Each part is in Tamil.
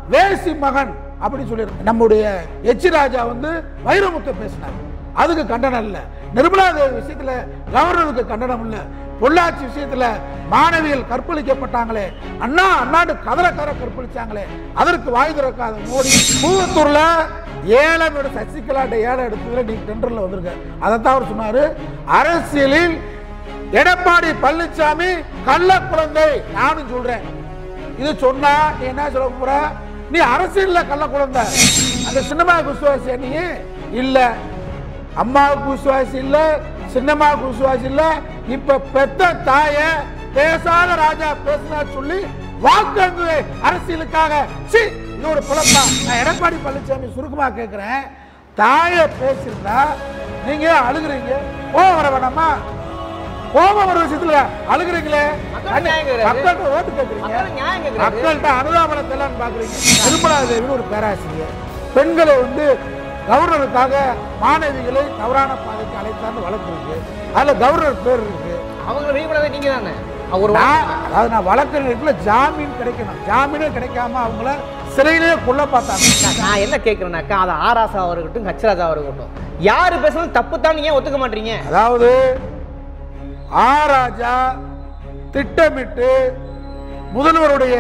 வேசி மகன் அப்படின்னு சொல்லி நம்முடைய எச் ராஜா வந்து வைரமுத்து பேசினார் அதுக்கு கண்டனம் இல்ல நிர்மலா தேவி விஷயத்துல கவர்னருக்கு கண்டனம் இல்ல பொள்ளாச்சி விஷயத்துல மாணவிகள் கற்பழிக்கப்பட்டாங்களே அண்ணா அண்ணாண்டு கதற கர கற்பழிச்சாங்களே அதற்கு வாய் திறக்காத மோடி கூவத்தூர்ல ஏலம் எடுத்து சசிகலாட்ட ஏலம் எடுத்ததுல நீங்க டெண்டர்ல வந்திருக்க அதைத்தான் அவர் சொன்னாரு அரசியலில் எடப்பாடி பழனிசாமி கள்ள குழந்தை நானும் சொல்றேன் இது சொன்னா நீ என்ன சொல்ல போற நீ அரசியல்ல கள்ள குழந்தை அந்த சினிமா விசுவாசி நீ இல்ல அம்மாவுக்கு விசுவாசி இல்ல சின்னம்மாவுக்கு விசுவாசி இல்ல இப்ப பெத்த தாய பேசாத ராஜா பேசினா சொல்லி வாக்கு அரசியலுக்காக சி இது ஒரு குழப்பா நான் எடப்பாடி பழனிசாமி சுருக்கமா கேட்கிறேன் தாய பேசியிருந்தா நீங்க அழுகுறீங்க கோவம் வர வேணாமா கோபம் வர விஷயத்துல அழுகுறீங்களே மக்கள் நியாயம் கேக்குறாரு. மக்கள்கிட்ட ஓட்டு கேட்குறீங்க மக்கள் நியாயம் கேக்குறாரு. மக்கள்கிட்ட அனுதாபனத்தை எல்லாம் பாக்குறீங்க நிர்மலா தேவின்னு ஒரு பேராசிரியர் பெண்களை வந்து கவர்னருக்காக மாணவிகளை தவறான பாதைக்கு அழைத்தான்னு வழக்கு இருக்கு அதுல கவர்னர் பேர் இருக்கு அவங்கள வெளிப்படாத நீங்க தானே ஒரு நான் அதாவது நான் வழக்கறிஞருக்குள்ள ஜாமீன் கிடைக்கணும் ஜாமீனே கிடைக்காம அவங்கள சிறையிலேயே கொல்ல பார்த்தாங்க நான் நான் என்ன கேட்குறேன்னாக்கா அது ஆராசாவாக இருக்கட்டும் ஹச்ராஜாவாக இருக்கட்டும் யார் பேசுறது தப்பு தான் நீங்க ஏன் ஒத்துக்க மாட்டீங்க அதாவது ஆ ராஜா திட்டமிட்டு முதல்வருடைய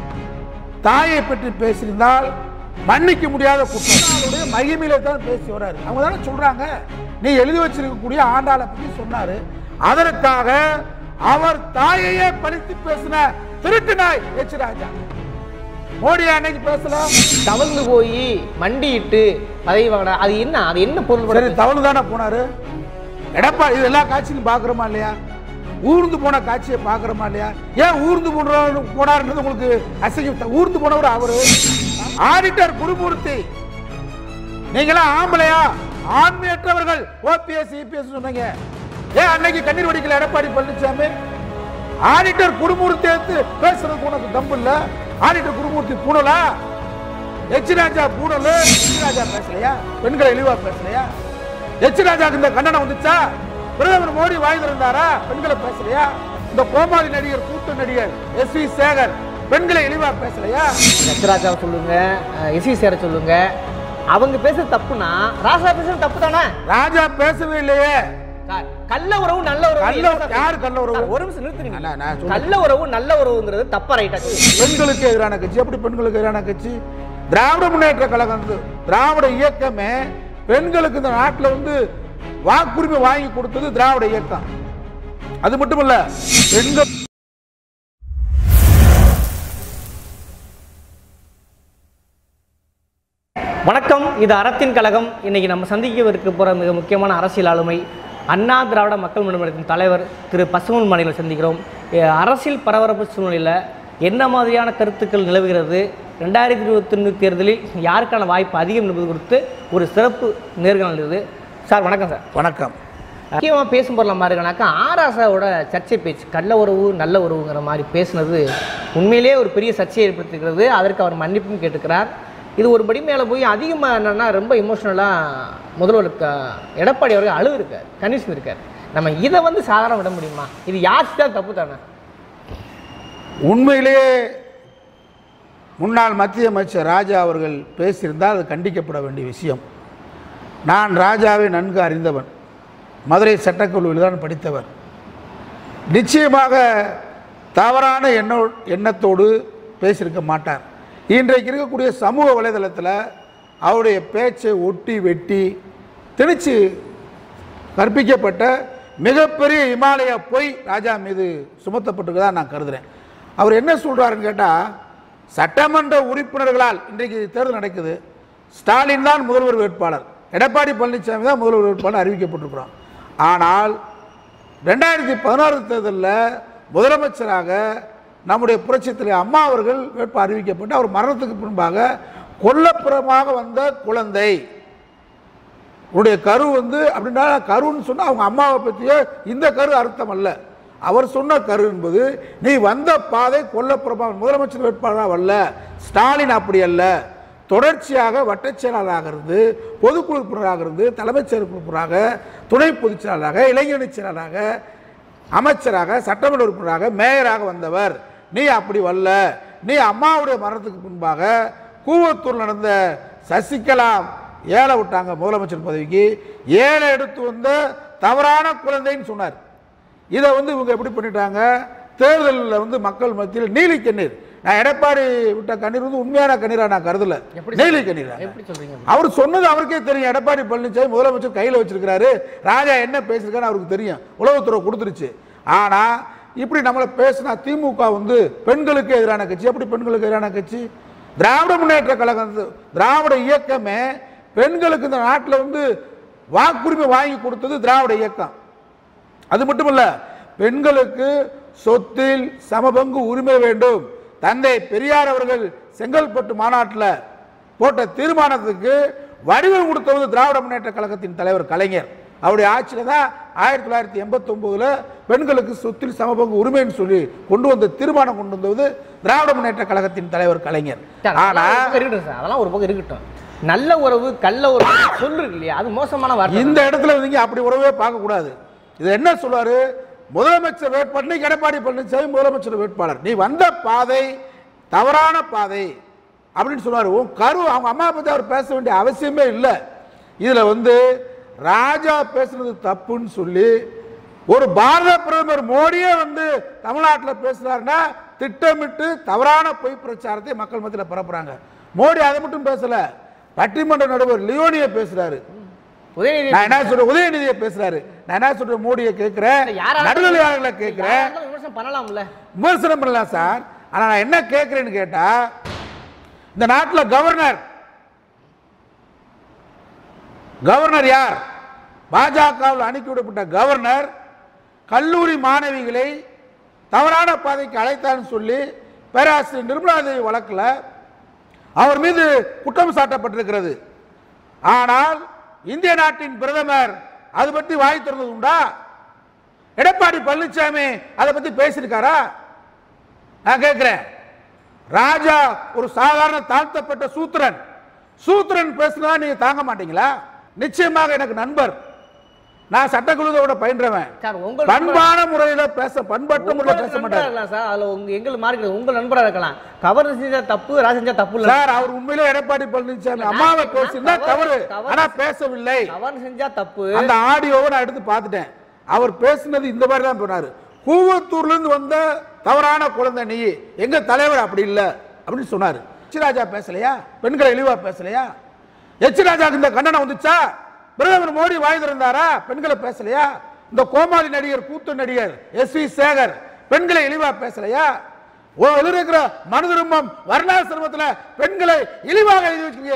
தாயை பற்றி பேசியிருந்தால் மன்னிக்க முடியாத குற்றம் அவருடைய மகிமையில தான் பேசி வர்றாரு அவங்க தானே சொல்றாங்க நீ எழுதி வச்சிருக்கக்கூடிய ஆண்டாளை பற்றி சொன்னாரு அதற்காக அவர் தாயையே பழித்து பேசின திருட்டு நாய் எச் ராஜா மோடி அன்னைக்கு பேசலாம் தவழ்ந்து போய் மண்டியிட்டு பதவி வாங்கின அது என்ன அது என்ன பொருள் சரி தவறு தானே போனாரு எடப்பாடி இது எல்லா காட்சியும் பாக்குறோமா இல்லையா ஊர்ந்து போன காட்சியை பாக்குறோமா இல்லையா ஏன் ஊர்ந்து போன போனாருன்றது உங்களுக்கு அசிங்கம் ஊர்ந்து போனவர் அவரு ஆடிட்டர் குருமூர்த்தி நீங்களாம் ஆம்பளையா ஆண்மையற்றவர்கள் ஓபிஎஸ் இபிஎஸ் சொன்னீங்க ஏன் அன்னைக்கு கண்ணீர் வடிக்கல எடப்பாடி பழனிசாமி ஆடிட்டர் குருமூர்த்தி எடுத்து பேசுறதுக்கு உனக்கு தம்பு இல்ல ஆடிட்டர் குருமூர்த்தி பூணலா எச் ராஜா பூணல் எச் ராஜா பேசலையா பெண்களை இழிவா பேசலையா எச் ராஜாக்கு இந்த கண்டனம் வந்துச்சா பிரதமர் மோடி வாங்கி இருந்தாரா பெண்களை பேசலையா இந்த கோமாளி நடிகர் கூட்டு நடிகர் எஸ் வி சேகர் பெண்களை இழிவா பேசலையா ஹச்ராஜாவை சொல்லுங்க எஸ்வி சேர சொல்லுங்க அவங்க பேசுறது தப்புனா ராசா பேசுறது தப்பு தானே ராஜா பேசவே இல்லையே சார் கள்ள உறவு நல்ல உறவு கள்ள என்ன சார்? யாரு கள்ள உறவு? சார், ஒரு நிமிஷம் நிறுத்துறீங்க அண்ணா, நான் சொல்றேன். கள்ள உறவு நல்ல உறவுங்கிறது தப்பா ரைட்டா பெண்களுக்கு எதிரான கட்சி எப்படி பெண்களுக்கு எதிரான கட்சி திராவிட முன்னேற்ற கழகம் வந்து திராவிட இயக்கமே பெண்களுக்கு இந்த நாட்டில் வந்து வாக்குரிமை வாங்கி கொடுத்தது திராவிட இயக்கம் அது மட்டும் இல்ல பெண்கள் வணக்கம் இது அறத்தின் கழகம் இன்னைக்கு நம்ம சந்திக்க இருக்க போகிற மிக முக்கியமான அரசியல் ஆளுமை அண்ணா திராவிட மக்கள் முன்னேற்றத்தின் தலைவர் திரு பசுமன் மாநிலம் சந்திக்கிறோம் எ, அரசியல் பரபரப்பு சூழ்நிலையில் என்ன மாதிரியான கருத்துக்கள் நிலவுகிறது ரெண்டாயிரத்தி இருபத்தொன்று தேர்தலில் யாருக்கான வாய்ப்பு அதிகம் என்பது குறித்து ஒரு சிறப்பு நேர்காணல் இது சார் வணக்கம் சார் வணக்கம் முக்கியமாக பேசும் பொருள் மாதிரி இருக்கனாக்கா ஆராசாவோட சர்ச்சை பேச்சு கள்ள உறவு நல்ல உறவுங்கிற மாதிரி பேசுனது உண்மையிலேயே ஒரு பெரிய சர்ச்சையை ஏற்படுத்திக்கிறது அதற்கு அவர் மன்னிப்பும் கேட்டுக்கிறார் இது ஒரு படி மேலே போய் அதிகமாக என்னன்னா ரொம்ப இமோஷனலாக முதல்வர் க- எடப்பாடி அவர்கள் அழுது இருக்கார் கணிசம் இருக்கார் நம்ம இதை வந்து சாதாரண விட முடியுமா இது யாருக்கு தான் தப்பு தானே உண்மையிலேயே முன்னாள் மத்திய அமைச்சர் ராஜா அவர்கள் பேசியிருந்தால் அது கண்டிக்கப்பட வேண்டிய விஷயம் நான் ராஜாவை நன்கு அறிந்தவன் மதுரை சட்டக்கல்லூரியில் தான் படித்தவர் நிச்சயமாக தவறான எண்ண எண்ணத்தோடு பேசியிருக்க மாட்டார் இன்றைக்கு இருக்கக்கூடிய சமூக வலைதளத்தில் அவருடைய பேச்சை ஒட்டி வெட்டி திணிச்சு கற்பிக்கப்பட்ட மிகப்பெரிய இமாலய பொய் ராஜா மீது சுமத்தப்பட்டிருக்கதா நான் கருதுகிறேன் அவர் என்ன சொல்கிறாருன்னு கேட்டால் சட்டமன்ற உறுப்பினர்களால் இன்றைக்கு தேர்தல் நடக்குது ஸ்டாலின் தான் முதல்வர் வேட்பாளர் எடப்பாடி பழனிசாமி தான் முதல்வர் வேட்பாளர் அறிவிக்கப்பட்டிருக்கிறோம் ஆனால் ரெண்டாயிரத்தி பதினாறு தேர்தலில் முதலமைச்சராக நம்முடைய புரட்சித் அம்மா அவர்கள் வேட்பு அறிவிக்கப்பட்டு அவர் மரணத்துக்கு பின்பாக கொல்லப்புறமாக வந்த குழந்தை உன்னுடைய கரு வந்து அப்படின்னா கருன்னு சொன்னால் அவங்க அம்மாவை பற்றிய இந்த கரு அர்த்தம் அல்ல அவர் சொன்ன கரு என்பது நீ வந்த பாதை கொல்லப்புறமாக முதலமைச்சர் வேட்பாளராக வரல ஸ்டாலின் அப்படி அல்ல தொடர்ச்சியாக வட்டச் செயலாளராக இருந்து பொதுக்குழு உறுப்பினராக இருந்து தலைமைச் செயல் உறுப்பினராக துணை பொதுச் செயலாளராக இளைஞரணி செயலாளராக அமைச்சராக சட்டமன்ற உறுப்பினராக மேயராக வந்தவர் நீ அப்படி வரல நீ அம்மாவுடைய மரணத்துக்கு முன்பாக கூவத்தூர் நடந்த சசிகலா ஏழை விட்டாங்க முதலமைச்சர் பதவிக்கு ஏழை எடுத்து வந்த தவறான குழந்தைன்னு சொன்னார் இதை வந்து இவங்க எப்படி பண்ணிட்டாங்க தேர்தலில் வந்து மக்கள் மத்தியில் நீலி கண்ணீர் நான் எடப்பாடி விட்ட கண்ணீர் வந்து உண்மையான கண்ணீரா நான் கருதல எப்படி நீலி கண்ணீரா எப்படி சொல்றீங்க அவர் சொன்னது அவருக்கே தெரியும் எடப்பாடி பழனிசாமி முதலமைச்சர் கையில் வச்சிருக்கிறாரு ராஜா என்ன பேசியிருக்கான்னு அவருக்கு தெரியும் உளவுத்துறை கொடுத்துருச்சு ஆனா இப்படி நம்மளை பேசினா திமுக வந்து பெண்களுக்கு எதிரான கட்சி எப்படி பெண்களுக்கு எதிரான கட்சி திராவிட முன்னேற்ற கழகம் வந்து- திராவிட இயக்கமே பெண்களுக்கு இந்த நாட்டில் வந்து வாக்குரிமை வாங்கி கொடுத்தது திராவிட இயக்கம் அது மட்டுமல்ல பெண்களுக்கு சொத்தில் சமபங்கு உரிமை வேண்டும் தந்தை பெரியார் அவர்கள் செங்கல்பட்டு மாநாட்டில் போட்ட தீர்மானத்துக்கு வடிவம் கொடுத்தது திராவிட முன்னேற்ற கழகத்தின் தலைவர் கலைஞர் அவருடைய ஆட்சியில் தான் ஆயிரத்தி தொள்ளாயிரத்தி எண்பத்தொம்போதில் பெண்களுக்கு சொத்தில் சமபங்கு உரிமைன்னு சொல்லி கொண்டு வந்த தீர்மானம் கொண்டு வந்தது திராவிட முன்னேற்ற கழகத்தின் தலைவர் கலைஞர் சார், ஆனா அதெல்லாம் ஒரு பக்கம் இருக்கட்டும் சார் அதெல்லாம் ஒரு பக்கம் இருக்கட்டும் நல்ல உறவு கள்ள உறவு சொல்லு இருக்கு இல்லையா அது மோசமான வார்த்தை இந்த இடத்துல நீங்க அப்படி உறவே பார்க்க கூடாது இது என்ன சொல்றாரு முதலமைச்சர் வேட்பாளர் இன்னைக்கு எடப்பாடி பழனிசாமி முதலமைச்சர் வேட்பாளர் நீ வந்த பாதை தவறான பாதை அப்படின்னு சொல்றாரு உன் கரு அவங்க அம்மா பத்தி அவர் பேச வேண்டிய அவசியமே இல்லை இதுல வந்து ராஜா பேசுனது தப்புன்னு சொல்லி ஒரு பாரத பிரதமர் மோடியே வந்து தமிழ்நாட்டில் பேசுறாருன்னா திட்டமிட்டு தவறான பொய் பிரச்சாரத்தை மக்கள் மத்தியில் பரப்புறாங்க மோடி அதை மட்டும் பேசல பட்டிமன்ற நடுவர் லியோனிய பேசுறாரு உதயநிதி நான் என்ன சொல்றேன் உதயநிதியை பேசுறாரு நான் என்ன சொல்றேன் மோடியை கேட்கிறேன் யாரா நடுநிலையாளர்களை கேட்கிறேன் யாரா இருந்தாலும் விமர்சனம் பண்ணலாம்ல விமர்சனம் பண்ணலாம் சார் ஆனா நான் என்ன கேட்கிறேன்னு கேட்டா இந்த நாட்டில் கவர்னர் கவர்னர் யார் பாஜகவில் அனுப்பி விடப்பட்ட கவர்னர் கல்லூரி மாணவிகளை தவறான பாதைக்கு அழைத்தான்னு சொல்லி பேராசிரியர் நிர்மலா தேவி வழக்கில் அவர் மீது குற்றம் சாட்டப்பட்டிருக்கிறது ஆனால் இந்திய நாட்டின் பிரதமர் அது பற்றி வாய் திறந்தது உண்டா எடப்பாடி பழனிசாமி அதை பத்தி பேசியிருக்காரா நான் கேட்கிறேன் ராஜா ஒரு சாதாரண தாழ்த்தப்பட்ட சூத்திரன் சூத்திரன் பேசினா நீங்க தாங்க மாட்டீங்களா நிச்சயமாக எனக்கு நண்பர் நான் சட்டக்குழுவோட பயின்றவன் சார் உங்கள் பண்பான முறையில பேச பண்பட்ட முறையில் உங்களுக்கு பேச நண்பரா மாட்டார் இருக்கலாம் சார் அதுல உங்க எங்களுக்கு மார்க் உங்கள் நண்பரா இருக்கலாம் கவர் செஞ்சா தப்பு ராஜ் செஞ்சா தப்பு இல்ல சார் அவர் உண்மையிலே எடப்பாடி பழனிசாமி அம்மாவை பேசினா தவறு தவறு. ஆனா பேசவில்லை கவர் செஞ்சா தப்பு அந்த ஆடியோவை நான் எடுத்து பார்த்துட்டேன் அவர் பேசுனது இந்த மாதிரி தான் போனாரு கூவத்தூர்ல இருந்து வந்த தவறான குழந்தை நீ எங்க தலைவர் அப்படி இல்ல அப்படின்னு சொன்னாரு எச் ராஜா பேசலையா பெண்களை இழிவா பேசலையா எச் ராஜாக்கு இந்த கண்டனம் வந்துச்சா பிரதமர் மோடி வாய் திறந்தாரா பெண்களை பேசலையா இந்த கோமாளி நடிகர் கூத்து நடிகர் எஸ் வி சேகர் பெண்களை இழிவா பேசலையா ஓ எழுதிருக்கிற மனு திரும்பம் வர்ணாசிரமத்துல பெண்களை இழிவாக எழுதி வச்சுக்கீங்க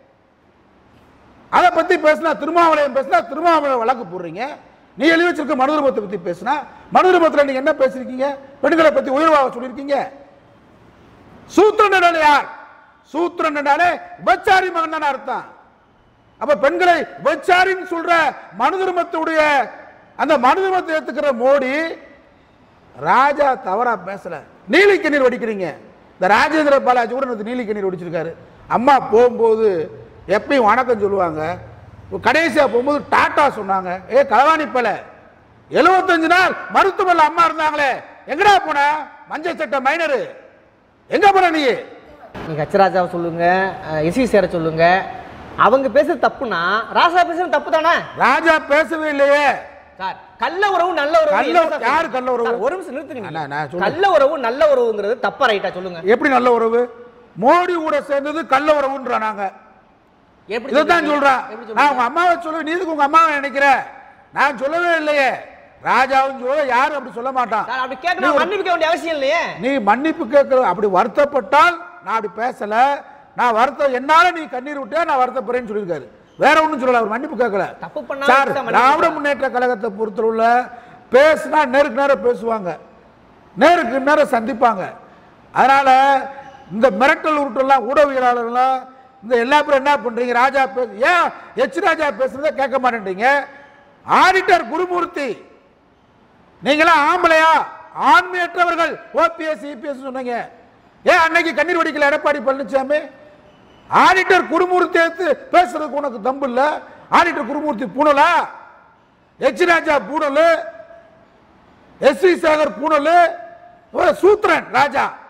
அதை பத்தி பேசினா திருமாவளவன் பேசினா திருமாவளவன் வழக்கு போடுறீங்க நீ எழுதி வச்சிருக்க மனுதர்மத்தை பத்தி பேசினா மனுதர்மத்தில் நீங்க என்ன பேசிருக்கீங்க பெண்களை பத்தி உயர்வாக சொல்லியிருக்கீங்க சூத்திரன் என்றாலே யார் சூத்திரன் என்றாலே விபச்சாரி மகன் தானே அர்த்தம் அப்ப பெண்களை விபச்சாரின்னு சொல்ற மனுதர்மத்துடைய அந்த மனுதர்மத்தை ஏத்துக்கிற மோடி ராஜா தவறா பேசல நீலி கண்ணீர் வடிக்கிறீங்க இந்த ராஜேந்திர பாலாஜி கூட நேத்து நீலி கண்ணீர் வடிச்சிருக்காரு அம்மா போகும்போது எப்பயும் வணக்கம் சொல்லுவாங்க கடைசியா போகும்போது டாட்டா சொன்னாங்க ஏ களவாணி பல எழுபத்தஞ்சு நாள் மருத்துவமனையில் அம்மா இருந்தாங்களே எங்கடா போன மஞ்சள் சட்டை மைனரு எங்க போன நீ நீங்க ஹச்சராஜாவை சொல்லுங்க எஸ்வி சேர சொல்லுங்க அவங்க பேசுறது தப்புனா ராசா பேசுறது தப்பு தானே ராஜா பேசவே இல்லையே சார் கள்ள உறவு நல்ல உறவு கள்ள என்ன சார் யாரு சொல்றீங்க? கள்ள உறவு? சார், ஒரு நிமிஷம் நிறுத்துங்க அண்ணா, நான் சொல்றேன். கள்ள உறவு நல்ல உறவுங்கிறது தப்பா ரைட்டா சொல்லுங்க எப்படி நல்ல உறவு மோடி கூட சேர்ந்தது கள்ள உறவுன்றா நாங்க எப்படி இதைத்தான் சொல்றீங்க? சொல்றேன் எப்படி நான் சொல்றீங்க உங்க அம்மாவை சொல்ல நீ எதுக்கு உங்க அம்மாவை நினைக்கிற நான் சொல்லவே இல்லையே ராஜாவும் சொல்ல யாரும் அப்படி சொல்ல மாட்டான் சார் அப்படி கேட்கணும் மன்னிப்பு கேட்க வேண்டிய அவசியம் இல்லையே நீ மன்னிப்பு கேட்கிற அப்படி வருத்தப்பட்டால் நான் அப்படி பேசல நான் வருத்தம் என்னால நீ கண்ணீர் விட்டே நான் வருத்தப்படுறேன்னு சொல்லியிருக்காரு வேற ஒண்ணும் சொல்லல அவர் மன்னிப்பு கேட்கல தப்பு பண்ணா சார் தான் மன்னிப்பு திராவிட கேட்கலாம். முன்னேற்ற கழகத்தை பொறுத்தவரை பேசுனா நேருக்கு நேரம் பேசுவாங்க நேருக்கு நேரம் சந்திப்பாங்க அதனால இந்த மிரட்டல் உருட்டெல்லாம் ஊடகவியலாளர்கள்லாம் இந்த எல்லா பேரும் என்ன பண்றீங்க ராஜா பே ஏன் எச் ராஜா பேசுறதை கேட்க மாட்டேன்றீங்க ஆடிட்டர் குருமூர்த்தி நீங்களாம் ஆம்பளையா ஆண்மையற்றவர்கள் ஓபிஎஸ் இபிஎஸ் சொன்னீங்க ஏன் அன்னைக்கு கண்ணீர் வடிக்கல எடப்பாடி பழனிசாமி ஆடிட்டர் குருமூர்த்தி எடுத்து பேசுறதுக்கு உனக்கு தம்பு இல்ல ஆடிட்டர் குருமூர்த்தி பூனலா எச் ராஜா பூனல் எஸ் வி சேகர் பூனல் ஒரு சூத்திரன் ராஜா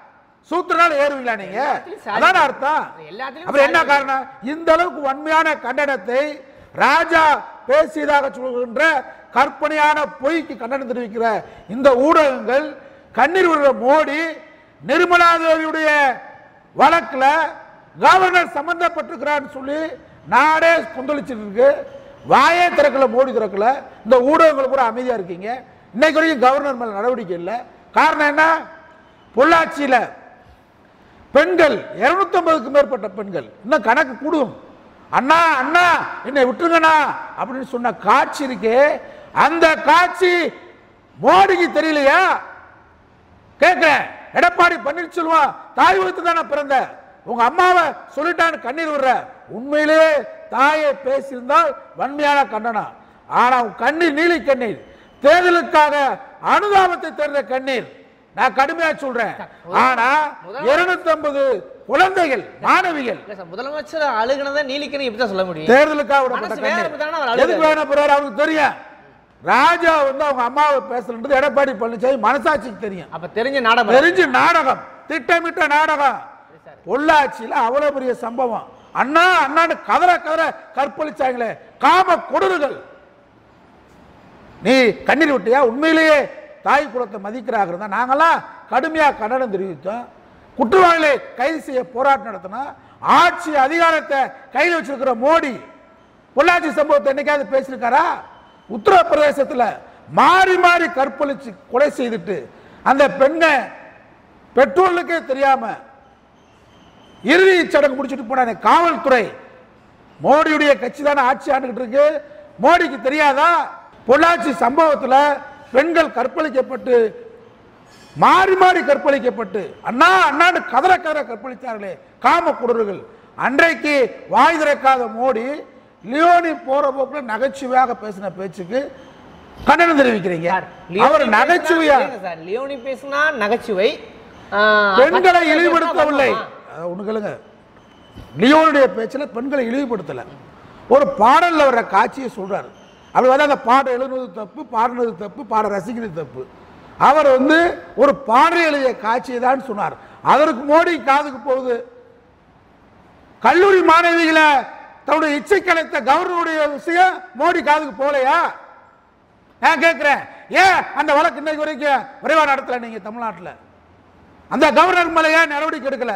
சூத்திரனால ஏறுவீங்களா நீங்க எல்லாத்துலயும் சாதி. அதான அர்த்தம் எல்லாத்துலயும் அப்புறம் என்ன காரணம் இந்த அளவுக்கு வன்மையான கண்டனத்தை ராஜா பேசியதாக சொல்கின்ற கற்பனையான பொய்க்கு கண்டனம் தெரிவிக்கிற இந்த ஊடகங்கள் கண்ணீர் விடுற மோடி நிர்மலா தேவியுடைய வழக்குல கவர்னர் சம்பந்தப்பட்டிருக்கிறான்னு சொல்லி நாடே கொந்தளிச்சிட்டு இருக்கு வாயே திறக்கல மோடி திறக்கல இந்த ஊடகங்கள் கூட அமைதியா இருக்கீங்க இன்னைக்கு வரைக்கும் கவர்னர் மேல நடவடிக்கை இல்லை காரணம் என்ன பொள்ளாச்சியில பெண்கள் 250க்கு மேற்பட்ட பெண்கள் இன்னும் கணக்கு கூடும் அண்ணா அண்ணா என்னை விட்டுருங்கண்ணா அப்படின்னு சொன்ன காட்சி இருக்கே அந்த காட்சி மோடிக்கு தெரியலையா கேட்கிறேன் எடப்பாடி பன்னீர்செல்வம் தாய் வைத்து தானே பிறந்த உங்க அம்மாவை சொல்லிட்டான்னு கண்ணீர் விடுற உண்மையிலே தாயை பேசியிருந்தால் வன்மையான கண்டனம் ஆனா உன் கண்ணீர் நீலி கண்ணீர் தேர்தலுக்காக அனுதாபத்தை தேர்ந்த கண்ணீர் நான் கடுமையா சொல்றேன் ஆனா இருநூத்தி ஐம்பது குழந்தைகள் மாணவிகள் இல்ல சார் முதலமைச்சர் அழுகுனதை நீலிக்கணும் எப்படி தான் சொல்ல முடியும் தேர்தலுக்காக விடப்பட்ட மனசு வேற கண்ணீர் விதமான அவர் அழுகுறாரு. எதுக்கு வேணும் போறாரு அவருக்கு தெரியும் ராஜா வந்து அவங்க அம்மாவை பேசலன்றது எடப்பாடி பழனிசாமி மனசாட்சிக்கு தெரியும் அப்ப தெரிஞ்ச நாடகம் தெரிஞ்சு நாடகம் திட்டமிட்ட நாடகம் பொள்ளாச்சியில அவ்வளவு பெரிய சம்பவம் அண்ணா அண்ணான்னு கதற கதற கற்பழிச்சாங்களே காம கொடுறுகள் நீ கண்ணீர் விட்டியா உண்மையிலேயே தாய் குலத்தை மதிக்கிறாக இருந்தா நாங்கெல்லாம் கடுமையா கண்டனம் தெரிவித்தோம் குற்றவாளிகளை கைது செய்ய போராட்டம் நடத்தினோம் ஆட்சி அதிகாரத்தை கையில் வச்சிருக்கிற மோடி பொள்ளாச்சி சம்பவத்தை என்னைக்காவது பேசியிருக்காரா உத்தரப்பிரதேசத்துல மாறி மாறி கற்பழிச்சு கொலை செய்துட்டு அந்த பெண்ணை பெட்ரோலுக்கே தெரியாம இறுதி சடங்கு முடிச்சுட்டு போன காவல்துறை மோடியுடைய கட்சி தானே ஆட்சி ஆண்டுகிட்டு இருக்கு மோடிக்கு தெரியாதா பொள்ளாச்சி சம்பவத்துல பெண்கள் கற்பழிக்கப்பட்டு மாறி மாறி கற்பழிக்கப்பட்டு அண்ணா அண்ணான்னு கதற கதற கற்பழித்தார்களே காம குடர்கள் அன்றைக்கு வாய் திறக்காத மோடி லியோனி போற போக்குல நகைச்சுவையாக பேசின பேச்சுக்கு கண்டனம் தெரிவிக்கிறீங்க சார், லியோனி அவர் பேசுனா- நகைச்சுவையா இருங்க சார் லியோனி பேசுனா நகைச்சுவை ஆ, பெண்களை பச்சை இழிவுபடுத்தவில்லை பேசுனா அஹ் ஒண்ணு கேளுங்க லியோனுடைய பேச்சில் பெண்களை இழிவுபடுத்தல ஒரு பாடல்ல வர்ற காட்சியை சொல்றாரு அப்படி வந்து அந்த பாடம் எழுதுனது தப்பு பாடினது தப்பு பாட ரசிக்கிறது தப்பு அவர் வந்து ஒரு பாடல் எழுதிய காட்சியை தான் சொன்னார் அதற்கு மோடி காதுக்கு போகுது கல்லூரி மாணவிகளை தன்னுடைய இச்சை கலைத்த கவர்னருடைய விஷயம் மோடி காதுக்கு போகலையா நான் கேட்கிறேன் ஏன் அந்த வழக்கு இன்னைக்கு வரைக்கும் விரைவா நடத்தல நீங்க தமிழ்நாட்டில் அந்த கவர்னர் மேல ஏன் நடவடிக்கை எடுக்கல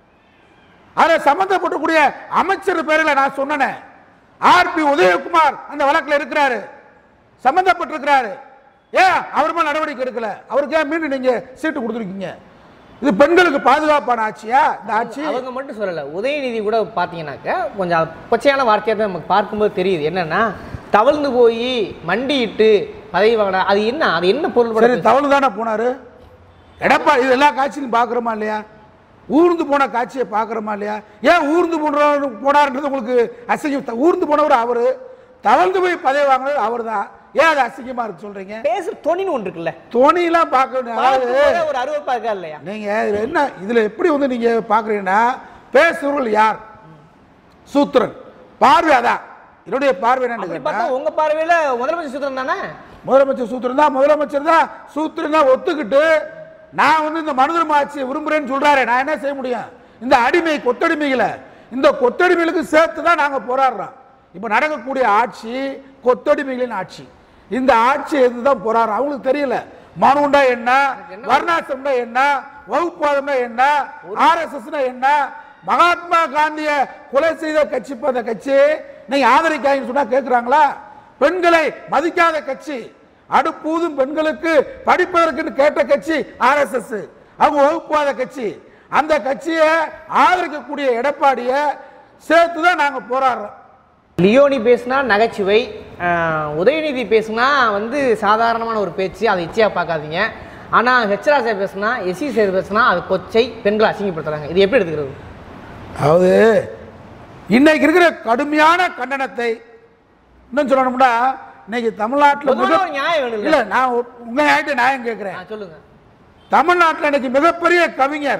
அதில் சம்பந்தப்பட்டக்கூடிய அமைச்சர் பேரில் நான் சொன்னேன் ஆர்பி உதயகுமார் அந்த வழக்கில் இருக்கிறாரு சம்பந்தப்பட்டிருக்கிறாரு ஏன் அவர் மேல நடவடிக்கை எடுக்கல அவருக்கு ஏன் மீண்டும் நீங்க சீட்டு கொடுத்துருக்கீங்க இது பெண்களுக்கு பாதுகாப்பான ஆட்சியா இந்த ஆட்சி அவங்க மட்டும் சொல்லல உதயநிதி கூட பார்த்தீங்கன்னாக்க கொஞ்சம் கொச்சையான வார்த்தையாக தான் நமக்கு பார்க்கும்போது தெரியுது என்னன்னா தவழ்ந்து போய் மண்டியிட்டு பதவி வாங்கினா அது என்ன அது என்ன பொருள் சரி தவறு தானே போனாரு எடப்பாடி இது எல்லா காட்சியும் பார்க்குறோமா இல்லையா ஊர்ந்து போன காட்சியை பார்க்குறோமா இல்லையா ஏன் ஊர்ந்து போன போனார்ன்றது உங்களுக்கு அசிங்கம் ஊர்ந்து போனவர் அவரு தவழ்ந்து போய் பதவி வாங்கினது அவர் தான் ஏன் அது அசிங்கமா இருக்கு சொல்றீங்க பேசுற தொனின்னு ஒன்று இருக்குல்ல துணியெல்லாம் பார்க்க வேண்டிய அதாவது பார்க்கும்போதே ஒரு அருவப்பா இருக்கா இல்லையா நீங்க இதுல என்ன இதுல எப்படி வந்து நீங்க பாக்குறீங்கன்னா பேசுறவர்கள் யார் சூத்திரன் பார்வை அதான் என்னுடைய பார்வை என்னன்னு அப்படி கேட்டா பார்த்தா உங்க பார்வையில முதலமைச்சர் சுத்திரம் தானே முதலமைச்சர் சூத்திரம் தான் முதலமைச்சர் தான் சூத்திரம் தான் ஒத்துக்கிட்டு நான் வந்து இந்த மனுதர்ம ஆட்சியை விரும்புறேன்னு சொல்றாரு நான் என்ன செய்ய முடியும் இந்த அடிமை கொத்தடிமைகளை இந்த கொத்தடிமைகளுக்கு சேர்த்து தான் நாங்க போராடுறோம் இப்போ நடக்கக்கூடிய ஆட்சி கொத்தடிமைகளின் ஆட்சி இந்த ஆட்சி எதுதான் போராடுறோம் அவங்களுக்கு தெரியல மனுண்டா என்ன வர்ணாசிரம்னா என்ன வகுப்பாதம்னா என்ன ஆர்எஸ்எஸ்னா என்ன மகாத்மா காந்திய கொலை செய்த கட்சி இப்ப அந்த கட்சி நீங்க ஆதரிக்காங்கன்னு சொன்னா கேக்குறாங்களா பெண்களை மதிக்காத கட்சி அடுப்பூதும் பெண்களுக்கு படிப்பதற்குன்னு கேட்ட கட்சி ஆர்எஸ்எஸ் அவங்க வகுப்புவாத கட்சி அந்த கட்சியை ஆதரிக்கக்கூடிய எடப்பாடிய சேர்த்து தான் நாங்க போராடுறோம் லியோனி பேசுனா நகைச்சுவை ஆஹ், உதயநிதி பேசுனா வந்து சாதாரணமான ஒரு பேச்சு அதை இச்சையா பார்க்காதீங்க ஆனால் ஹெச்ராஜா பேசுனா எஸ்சி சேர் பேசுனா அது கொச்சை பெண்களை அசிங்கப்படுத்துறாங்க இது எப்படி எடுத்துக்கிறது அதாவது இன்னைக்கு இருக்கிற கடுமையான கண்டனத்தை இன்னும் சொல்லணும்னா இன்னைக்கு தமிழ்நாட்டில் பொதுவான மிக ஒரு நியாயம் வேணும் இல்ல நான் உ- உங்க ஆயிட்டு நியாயம் கேட்கிறேன் ஆ, சொல்லுங்க தமிழ்நாட்டில் இன்னைக்கு மிகப்பெரிய கவிஞர்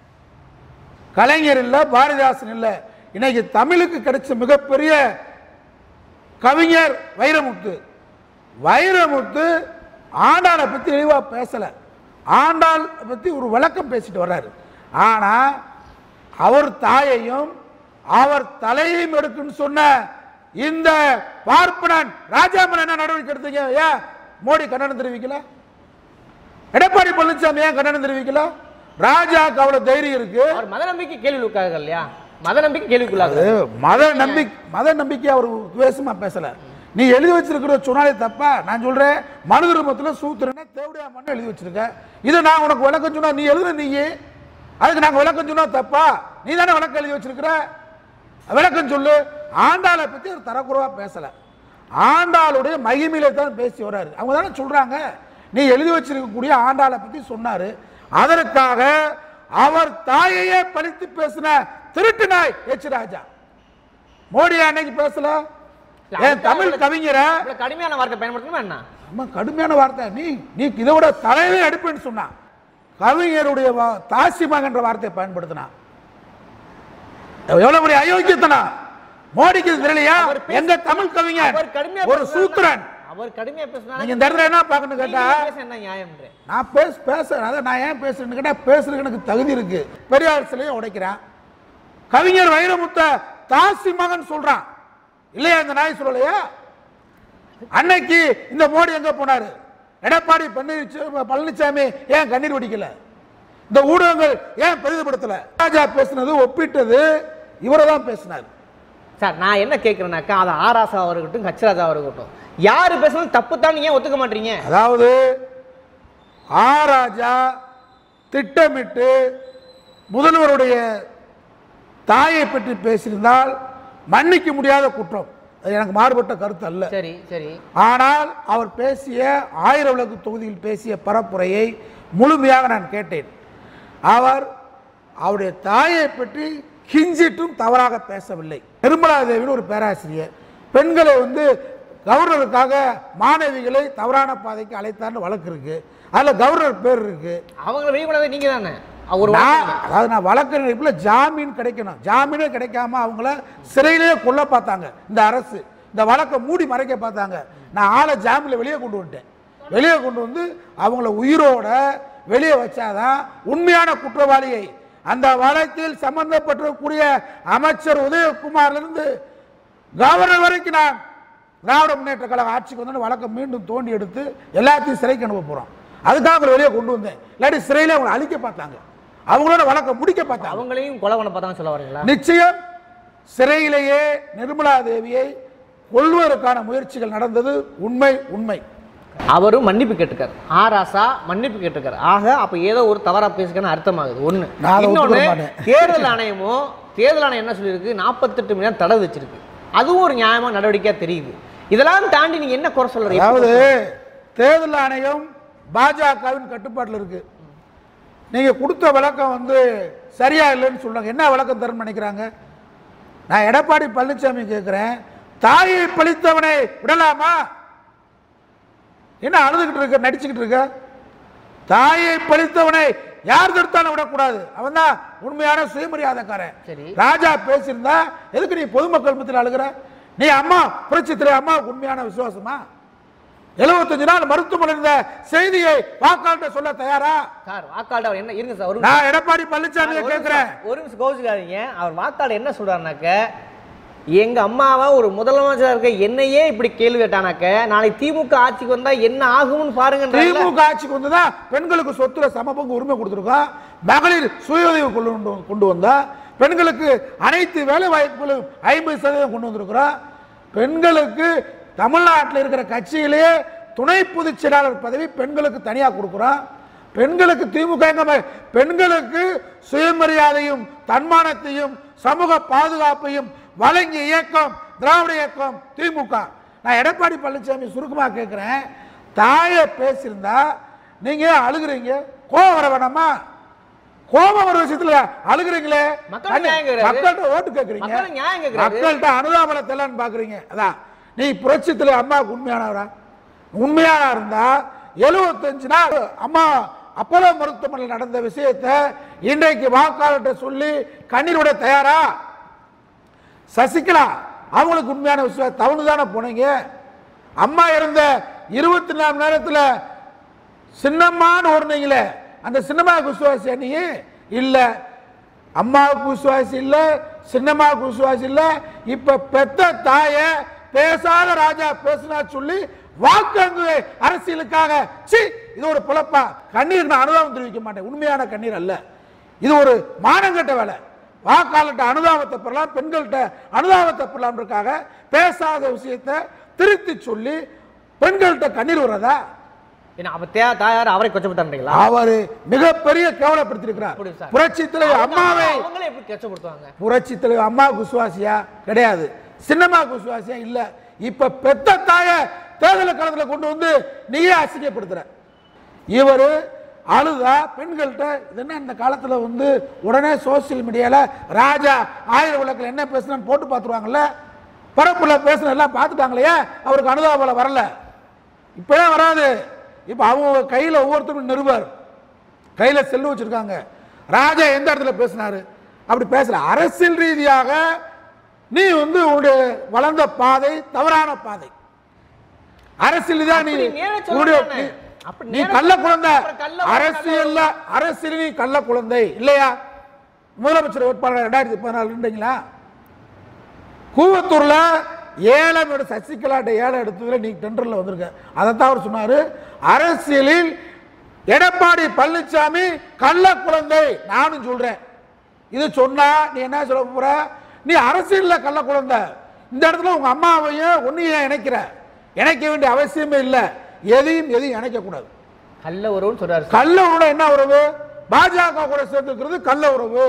கலைஞர் இல்ல பாரதிதாசன் இல்ல இன்னைக்கு தமிழுக்கு கிடைச்ச மிகப்பெரிய கவிஞர் வைரமுத்து வைரமுத்து ஆண்டாளை பத்தி தெளிவா பேசல ஆண்டாள் பத்தி ஒரு விளக்கம் பேசிட்டு வர்றாரு ஆனால் அவர் தாயையும் அவர் தலையையும் எடுக்குன்னு சொன்ன இந்த பார்ப்பனன் ராஜாமன் என்ன நடவடிக்கை எடுத்தீங்க ஏன் மோடி கண்டனம் தெரிவிக்கல எடப்பாடி பழனிசாமி ஏன் கண்டனம் தெரிவிக்கல ராஜாக்கு அவ்வளவு தைரியம் இருக்கு அவர் மத நம்பிக்கை கேள்விக்குள்ளாக இல்லையா மத நம்பிக்கை கேள்விக்குள்ளாகுது அது மத நம்பிக்கை மத நம்பிக்கை அவர் துவேஷமா பேசல நீ எழுதி வச்சிருக்கிற சொன்னாலே தப்பா நான் சொல்றேன் மனு திருமத்தில் சூத்திரனை தேவடியா மண்ணு எழுதி வச்சிருக்க இதை நான் உனக்கு விளக்கம் சொன்னா நீ எழுதுன நீ அதுக்கு நாங்க விளக்கம் சொன்னா தப்பா நீ தானே விளக்கம் எழுதி வச்சிருக்கிற விளக்கம் சொல்லு ஆண்டாளை பத்தி அவர் தரக்குறவா பேசல ஆண்டாளுடைய மகிமையில தான் பேசி வராரு அவங்க தானே சொல்றாங்க நீ எழுதி வச்சிருக்கக்கூடிய ஆண்டாளை பத்தி சொன்னாரு அதற்காக அவர் தாயையே பழித்து பேசின திருட்டு நாய் எச் ராஜா மோடி அன்னைக்கு பேசல இல்ல, ஏன் அதுக்காக தமிழ் இவ்வளவு- கவிஞரை இவ்வளவு கடுமையான வார்த்தை பயன்படுத்தணுமா என்ன அம்மா கடுமையான வார்த்தை நீ நீ இதை விட தலையிலே எடுப்பேன்னு சொன்னான் கவிஞருடைய வா- தாசி மகன்ற வார்த்தையை பயன்படுத்தினான் எவ்வளவு பெரிய அயோக்கியத்தனா மோடிக்கு இது தெரியலையா அவர் பேச- எங்க தமிழ் கவிஞர் அவர் கடுமையா ஒரு பேசுனா- சூத்திரன் அவர் கடுமையா பேசினா நீங்க இந்த இடத்துல என்ன பார்க்கணும் கேட்டா பேச என்ன நியாயம் நான் பேச பேசுறேன் அதை நான் ஏன் பேசுறேன்னு கேட்டா பேசுறதுக்கு எனக்கு தகுதி இருக்கு பெரியார் சிலையை உடைக்கிறேன் கவிஞர் வைரமுத்த தாசி மகன் சொல்றான் இல்லையா இந்த நாய் சொல்லலையா அன்னைக்கு இந்த மோடி எங்க போனாரு எடப்பாடி பன்னீர் பழனிசாமி ஏன் கண்ணீர் வடிக்கல இந்த ஊடகங்கள் ஏன் பெரிதுபடுத்தல ராஜா பேசினது ஒப்பிட்டது இவரை தான் பேசினார் சார் நான் என்ன கேட்குறேன்னாக்கா அது ஆராசாவாக இருக்கட்டும் கச்சராஜாவாக இருக்கட்டும் யார் பேசுனாலும் தப்பு தான் ஏன் ஒத்துக்க மாட்டீங்க அதாவது ஆ ராஜா திட்டமிட்டு முதல்வருடைய தாயை பற்றி பேசியிருந்தால் மன்னிக்க முடியாத குற்றம் அது எனக்கு மாறுபட்ட கருத்து அல்ல சரி சரி ஆனால் அவர் பேசிய ஆயிரம் விளக்கு தொகுதியில் பேசிய பரப்புரையை முழுமையாக நான் கேட்டேன் அவர் அவருடைய தாயை பற்றி கிஞ்சிட்டும் தவறாக பேசவில்லை நிர்மலா தேவின்னு ஒரு பேராசிரியர் பெண்களை வந்து கவர்னருக்காக மாணவிகளை தவறான பாதைக்கு அழைத்தார்னு வழக்கு இருக்கு அதில் கவர்னர் பேர் இருக்கு அவங்கள வெளிக்கூடாது நீங்க தானே ஒரு நான் அதாவது நான் வழக்கறிஞர் ஜாமீன் கிடைக்கணும் ஜாமீனே கிடைக்காம அவங்கள சிறையிலேயே கொல்ல பார்த்தாங்க இந்த அரசு இந்த வழக்கை மூடி மறைக்க பார்த்தாங்க நான் ஆளை ஜாமீனில் வெளியே கொண்டு வந்துட்டேன் வெளியே கொண்டு வந்து அவங்கள உயிரோட வெளியே வச்சாதான் உண்மையான குற்றவாளியை அந்த வழக்கில் சம்பந்தப்பட்டிருக்கக்கூடிய அமைச்சர் உதயகுமார்லேருந்து கவர்னர் வரைக்கும் நான் திராவிட முன்னேற்ற கழக ஆட்சிக்கு வந்து வழக்கை மீண்டும் தோண்டி எடுத்து எல்லாத்தையும் சிறைக்கு அனுப்ப போகிறோம் அதுக்காக அவங்களை வெளியே கொண்டு வந்தேன் இல்லாட்டி சிறையில அவங்களை அழிக்க பார்த்தாங்க அவங்களோட வழக்கை முடிக்க பார்த்தாங்க அவங்களையும் கொலை பண்ண பார்த்தாங்க சொல்ல வரீங்களா நிச்சயம் சிறையிலேயே நிர்மலா தேவியை கொல்வதற்கான முயற்சிகள் நடந்தது உண்மை உண்மை அவரும் மன்னிப்பு கேட்டுக்கார் ஆராசா மன்னிப்பு கேட்டுக்கார் ஆக அப்ப ஏதோ ஒரு தவறா பேசுக்கன்னு அர்த்தமாகுது ஒண்ணு நான் அதை இன்னொன்னு ஒத்துக்க மாட்டேன். தேர்தல் ஆணையமோ தேர்தல் ஆணையம் என்ன சொல்லியிருக்கு நாற்பத்தெட்டு மணி நேரம் தடை வச்சிருக்கு அதுவும் ஒரு நியாயமான நடவடிக்கையா தெரியுது இதெல்லாம் தாண்டி நீங்க என்ன குறை சொல்றீங்க அதாவது தேர்தல் ஆணையம் பாஜகவின் கட்டுப்பாட்டில் இருக்கு நீங்க கொடுத்த விளக்கம் வந்து சரியா இல்லைன்னு சொல்றாங்க என்ன விளக்கம் தரணும்னு நினைக்கிறாங்க நான் எடப்பாடி பழனிசாமி கேட்கிறேன் தாயை பழித்தவனை விடலாமா என்ன அழுதுகிட்டு இருக்க நடிச்சுக்கிட்டு இருக்க தாயை பழித்தவனை யார் தடுத்தாலும் விடக்கூடாது அவன் தான் உண்மையான சுயமரியாதைக்காரன் சரி. ராஜா பேசியிருந்தா எதுக்கு நீ பொதுமக்கள் மத்தியில் அழுகிற நீ அம்மா புரட்சி தலைவர் அம்மாவுக்கு உண்மையான விசுவாசமா 75 நாள் மருத்துவமனை இருந்த செய்தியை வாக்காளர்கிட்ட சொல்ல தயாரா சார் வாக்காளர் அவர் என்ன இருங்க சார் ஒரு நான் எடப்பாடி பழனிசாமியை ஒரு கேட்கிறேன் நிமிஷம், ஒரு நிமிஷம் கோவிச்சுக்காதீங்க அவர் வாக்காளர் என்ன சொல்றாருனாக்க எங்க அம்மாவை ஒரு முதலமைச்சர் இருக்க என்னையே இப்படி கேள்வி கேட்டானாக்க நாளை திமுக ஆட்சிக்கு வந்தா என்ன ஆகும்னு பாருங்க திமுக ஆட்சிக்கு வந்துதான் பெண்களுக்கு சொத்துல சமபங்கு உரிமை கொடுத்துருக்கோம் மகளிர் சுய உதவி கொண்டு வந்து- கொண்டு வந்தா பெண்களுக்கு அனைத்து வேலை வாய்ப்புகளும் ஐம்பது சதவீதம் கொண்டு வந்திருக்கிறோம் பெண்களுக்கு தமிழ்நாட்டில் இருக்கிற கட்சியிலேயே துணை பொதுச் செயலாளர் பதவி பெண்களுக்கு தனியாக கொடுக்குறோம் பெண்களுக்கு திமுக எங்க ம- பெண்களுக்கு சுயமரியாதையும் தன்மானத்தையும் சமூக பாதுகாப்பையும் வழங்கிய இயக்கம் திராவிட இயக்கம் திமுக நான் எடப்பாடி பழனிசாமி சுருக்கமாக கேட்குறேன் தாயை பேசியிருந்தா நீங்க ஏன் அழுகுறீங்க கோவம் வர வேணாமா கோபம் வர விஷயத்துல அழுகுறீங்களே மக்கள் நியாயம் கேக்குறாரு. மக்கள்கிட்ட ஓட்டு கேட்குறீங்க மக்கள் நியாயம் கேக்குறாரு. மக்கள்கிட்ட அனுதாபனத்தை எல்லாம் பாக்குறீங்க அதான் நீ புரட்சித்துல அம்மாவுக்கு உண்மையானவரா உண்மையானா இருந்தா எழுபத்தஞ்சு நாள் அம்மா அப்போலோ மருத்துவமனையில் நடந்த விஷயத்தை இன்றைக்கு வாக்காளர்கிட்ட சொல்லி கண்ணீர் விட தயாரா சசிகலா அவங்களுக்கு உண்மையான விஷயம் தவணு தானே போனீங்க அம்மா இருந்த இருபத்தி நாலு நேரத்தில் சின்னம்மான்னு ஓடுனீங்களே அந்த சின்னம்மா விசுவாசி நீ இல்லை அம்மாவுக்கு விசுவாசி இல்லை சின்னம்மாவுக்கு விசுவாசி இல்லை இப்ப பெத்த தாய பேசாத ராஜா பேசினா சொல்லி வாக்கு அரசியலுக்காக சி இது ஒரு புலப்பா கண்ணீர் நான் அனுதாபம் தெரிவிக்க மாட்டேன் உண்மையான கண்ணீர் அல்ல இது ஒரு மானங்கட்ட வேலை வாக்காளர்கிட்ட அனுதாபத்தை பெறலாம் பெண்கள்கிட்ட அனுதாபத்தை பெறலாம்ன்றக்காக பேசாத விஷயத்தை திருத்தி சொல்லி பெண்கள்கிட்ட கண்ணீர் வர்றதா ஏன்னா அப்ப தே தாயார் அவரை கொச்சப்படுத்தான்றீங்களா அவர் மிகப்பெரிய கேவலப்படுத்தியிருக்கிறார் அப்படி சார். புரட்சி தலைவர் அம்மாவை அவங்களே எப்படி கொச்சப்படுத்துவாங்க புரட்சி தலைவர் அம்மாவுக்கு விசுவாசியா கிடையாது சின்னம்மாவுக்கு விசுவாசியா இல்ல இப்ப பெத்த தாய தேர்தல் களத்துல கொண்டு வந்து நீயே அசிங்கப்படுத்துற இவர் அழுதா பெண்கள்கிட்ட இது என்ன இந்த காலத்துல வந்து உடனே சோசியல் மீடியால ராஜா ஆயிரம் விளக்கில் என்ன பேசுனான்னு போட்டு பார்த்துருவாங்கல்ல பரப்புல பேசுன எல்லாம் பார்த்துட்டாங்களே அவருக்கு அனுதாபம் வரல இப்பவே வராது இப்ப அவங்க கையில ஒவ்வொருத்தரும் நிருபர் கையில செல்லு வச்சிருக்காங்க ராஜா எந்த இடத்துல பேசினாரு அப்படி பேசல அரசியல் ரீதியாக நீ வந்து உன்னுடைய வளர்ந்த பாதை தவறான பாதை அரசியல் ரீதியாக நீ அப்படி நேரா சொல்ல உன்னுடைய தானே. நீ- அப்படி நீ நேரா கள்ள சொல்ல- குழந்தை அப்புறம் கள்ள குழந்தை, அரசியல்ல அரசியல் நீ கள்ள குழந்தை இல்லையா முதலமைச்சர் வேட்பாளர் ரெண்டாயிரத்தி பதினாலுன்றீங்களா கூவத்தூர்ல ஏலம் எடு சசிகலாட்ட ஏலம் எடுத்ததுல நீ டெண்டர்ல வந்திருக்க அதைத்தான் அவர் சொன்னாரு அரசியலில் எடப்பாடி பழனிசாமி கள்ள குழந்தை நானும் சொல்றேன் இது சொன்னா நீ என்ன சொல்ல போற நீ அரசியல்ல கள்ள குழந்தை இந்த இடத்துல உங்க அம்மாவையும் ஒன்னையும் இணைக்கிற இணைக்க வேண்டிய அவசியமே இல்லை எதையும் எதையும் இணைக்க கூடாது கள்ள உறவுன்னு சொல்றாரு சார். கள்ள உறவு என்ன உறவு பாஜக கூட சேர்ந்துக்கிறது கள்ள உறவு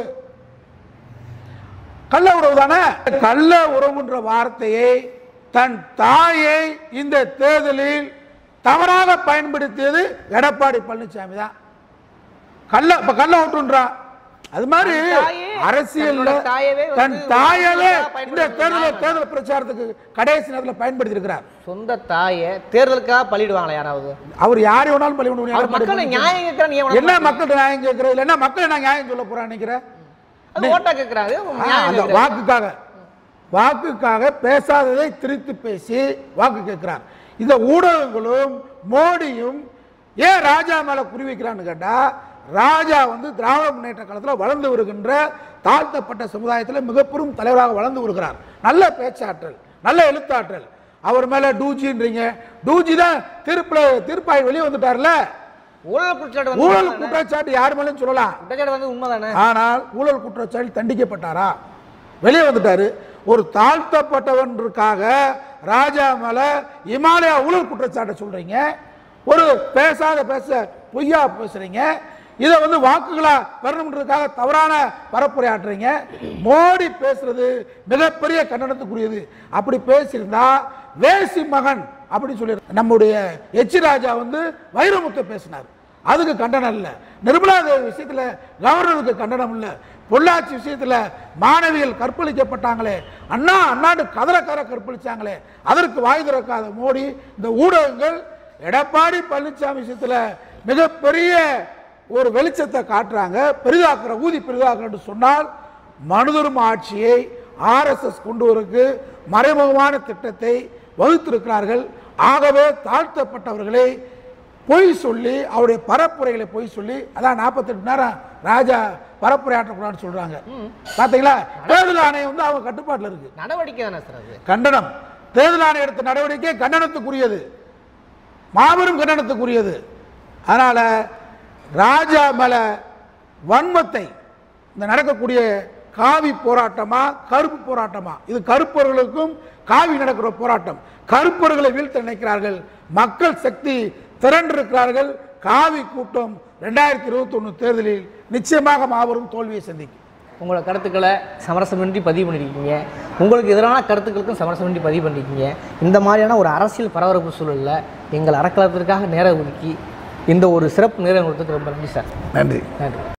கள்ள உறவு தானே கள்ள உறவுன்ற வார்த்தையை தன் தாயை இந்த தேர்தலில் தவறாக பயன்படுத்தியது எடப்பாடி பழனிசாமி தான் கள்ள இப்ப கள்ள ஓட்டுன்றான் அது மாதிரி தன் தாயே, அரசியல்ல தன்னோட தாயவே வந்து தன் தாயவே பயன்படுத்தி இந்த தேர்தலில் இருக்காங்க. தேர்தல் பிரச்சாரத்துக்கு கடைசி நேரத்தில் பயன்படுத்தி இருக்கிறார் சொந்த தாயை தேர்தலுக்காக பழிடுவாங்களா யாராவது அவர் யாரை வேணாலும் பழி கொண்டு அவர் மக்களை நியாயம் கேட்கறா நீ என்ன மக்கள்கிட்ட நியாயம் கேட்கறது இல்லை என்ன மக்கள் நான் நியாயம் சொல்ல போறேன் நினைக்கிறேன் அது ஓட்டா கேட்கறாரு ஆ, நியாயம் அந்த கேட்கறாரு. வாக்குக்காக வாக்குக்காக பேசாததை திரித்து பேசி வாக்கு கேட்கிறார் இந்த ஊடகங்களும் மோடியும் ஏன் ராஜா மேல குறி வைக்கிறான்னு கேட்டா ராஜா வந்து திராவிட முன்னேற்ற காலத்தில் வளர்ந்து வருகின்ற தாழ்த்தப்பட்ட சமுதாயத்தில் மிகப்பெரும் தலைவராக வளர்ந்து வருகிறார் நல்ல பேச்சாற்றல் நல்ல எழுத்தாற்றல் அவர் மேல டூஜின்றீங்க டூஜி தான் தீர்ப்புல தீர்ப்பாய் வெளியே வந்துட்டார்ல ஊழல் குற்றச்சாட்டு வந்து ஊழல் உண்மைதானே? குற்றச்சாட்டு யார் மேலும் சொல்லலாம் குற்றச்சாட்டு வந்து உண்மைதானே ஆனால் ஊழல் குற்றச்சாட்டு தண்டிக்கப்பட்டாரா வெளியே வந்துட்டாரு ஒரு தாழ்த்தப்பட்டவன்றுக்காக ராஜா மேல இமாலயா ஊழல் குற்றச்சாட்டை சொல்றீங்க ஒரு பேசாத பேச பொய்யா பேசுறீங்க இதை வந்து வாக்குகளா பெறணுன்றதுக்காக தவறான பரப்புரையாற்றுறீங்க மோடி பேசுறது மிகப்பெரிய கண்டனத்துக்குரியது அப்படி பேசியிருந்தா வேசி மகன் அப்படின்னு சொல்லி நம்முடைய எச் ராஜா வந்து வைரமுத்து பேசினார் அதுக்கு கண்டனம் இல்லை நிர்மலா தேவி விஷயத்துல கவர்னருக்கு கண்டனம் இல்லை பொள்ளாச்சி விஷயத்துல மாணவிகள் கற்பழிக்கப்பட்டாங்களே அண்ணா அண்ணாண்டு கதற கதற கற்பழிச்சாங்களே அதற்கு வாய் திறக்காத மோடி இந்த ஊடகங்கள் எடப்பாடி பழனிசாமி விஷயத்துல மிகப்பெரிய ஒரு வெளிச்சத்தை காட்டுறாங்க பெரிதாக்குற ஊதி பெரிதாக்குறன்னு சொன்னால் மனுதரும் ஆட்சியை ஆர்எஸ்எஸ் கொண்டு வரக்கு மறைமுகமான திட்டத்தை வகுத்திருக்கிறார்கள் ஆகவே தாழ்த்தப்பட்டவர்களை பொய் சொல்லி அவருடைய பரப்புரைகளை பொய் சொல்லி அதான் நாற்பத்தெட்டு நேரம் ராஜா பரப்புரையாற்றக்கூடாதுன்னு சொல்றாங்க பாத்தீங்களா தேர்தல் ஆணையம் வந்து அவங்க கட்டுப்பாட்டில் இருக்கு நடவடிக்கை தானே சார் அது கண்டனம் தேர்தல் ஆணையம் எடுத்த நடவடிக்கை கண்டனத்துக்குரியது மாபெரும் கண்டனத்துக்குரியது அதனால ராஜா மேல வன்மத்தை இந்த நடக்கக்கூடிய காவி போராட்டமா கருப்பு போராட்டமா இது கருப்பர்களுக்கும் காவி நடக்கிற போராட்டம் கருப்பர்களை வீழ்த்த நினைக்கிறார்கள் மக்கள் சக்தி திரண்டிருக்கிறார்கள் காவி கூட்டம் ரெண்டாயிரத்தி இருபத்தி ஒன்று தேர்தலில் நிச்சயமாக மாபெரும் தோல்வியை சந்திக்கும் உங்களோட கருத்துக்களை சமரசமின்றி பதிவு பண்ணியிருக்கீங்க உங்களுக்கு எதிரான கருத்துக்களுக்கும் சமரசமின்றி பதிவு பண்ணியிருக்கீங்க இந்த மாதிரியான ஒரு அரசியல் பரபரப்பு சூழலில் எங்கள் அறக்கலத்திற்காக நேரம் ஒதுக்கி இந்த ஒரு சிறப்பு நேரம் கொடுத்ததுக்கு ரொம்ப நன்றி சார் நன்றி நன்றி